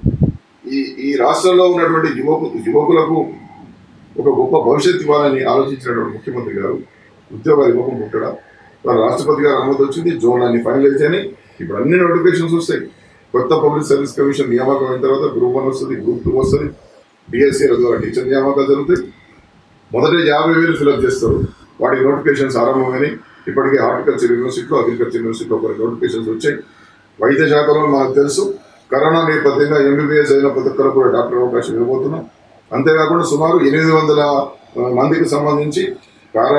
ఈ ఈ రాష్ట్రంలో ఉన్నటువంటి యువకు యువకులకు ఒక గొప్ప భవిష్యత్తు ఇవ్వాలని ఆలోచించినటువంటి ముఖ్యమంత్రి గారు ఉద్యోగాలు ఇవ్వకుండా ఉంటాడా వాళ్ళ రాష్ట్రపతి గారు అనుమతి వచ్చింది జోన్ అన్ని ఫైనలైజ్ అని ఇప్పుడు అన్ని నోటిఫికేషన్స్ వస్తాయి కొత్త పబ్లిక్ సర్వీస్ కమిషన్ నియామకం అయిన తర్వాత గ్రూప్ వన్ వస్తుంది గ్రూప్ టూ వస్తుంది డిఎస్సీల ద్వారా టీచర్ నియామకాలు జరుగుతాయి మొదట యాభై వేలు ఫిలప్ చేస్తారు వాటి నోటిఫికేషన్స్ ఆరంభమని ఇప్పటికే హార్టికల్చర్ యూనివర్సిటీలో అగ్రికల్చర్ యూనివర్సిటీలో కొన్ని నోటిఫికేషన్స్ వచ్చాయి వైద్య శాఖలో మనకు తెలుసు కరోనా నేపథ్యంగా ఎంబీబీఎస్ అయిన ప్రతి ఒక్కరు కూడా డాక్టర్ అవకాశం ఇవ్వబోతున్నాం అంతేకాకుండా సుమారు ఎనిమిది వందల మందికి సంబంధించి పారా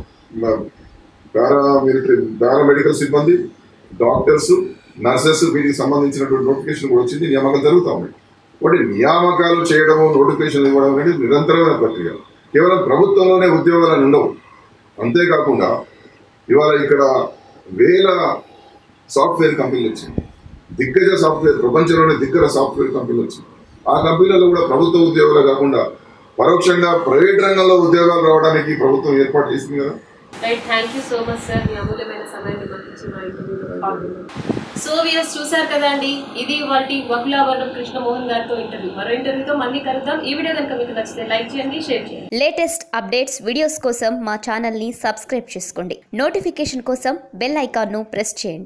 పారా మిలిటరీ పారామెడికల్ సిబ్బంది డాక్టర్స్ నర్సెస్ వీటికి సంబంధించినటువంటి నోటిఫికేషన్ కూడా వచ్చింది నియామకాలు జరుగుతూ ఉన్నాయి కాబట్టి నియామకాలు చేయడము నోటిఫికేషన్ ఇవ్వడం అనేది నిరంతరమైన ప్రక్రియ కేవలం ప్రభుత్వంలోనే ఉద్యోగాలు ఉండవు అంతేకాకుండా ఇవాళ ఇక్కడ వేల సాఫ్ట్వేర్ కంపెనీలు వచ్చింది దిగ్గజ సాఫ్ట్వేర్ ప్రపంచంలోనే దిగ్గజ సాఫ్ట్వేర్ కంపెనీలు వచ్చింది ఆ కంపెనీలలో కూడా ప్రభుత్వ ఉద్యోగాలు కాకుండా పరోక్షంగా ప్రైవేట్ రంగంలో ఉద్యోగాలు రావడానికి ప్రభుత్వం ఏర్పాటు చేసింది కదా right thank you so much sir మీ అమూల్యమైన సమయాన్ని మాకు ఇచ్చి మా ఇంటర్వ్యూలో పాల్గొన్నారు సో వీరస్ చూసారు కదా అండి ఇది వాటి వకులావరణం కృష్ణమోహన్ గారితో ఇంటర్వ్యూ మరో ఇంటర్వ్యూతో మళ్ళీ కలుద్దాం ఈ వీడియో కనుక మీకు నచ్చితే లైక్ చేయండి షేర్ చేయండి లేటెస్ట్ అప్డేట్స్ వీడియోస్ కోసం మా ఛానల్ని సబ్స్క్రైబ్ చేసుకోండి నోటిఫికేషన్ కోసం బెల్ ఐకాన్ను ప్రెస్ చేయండి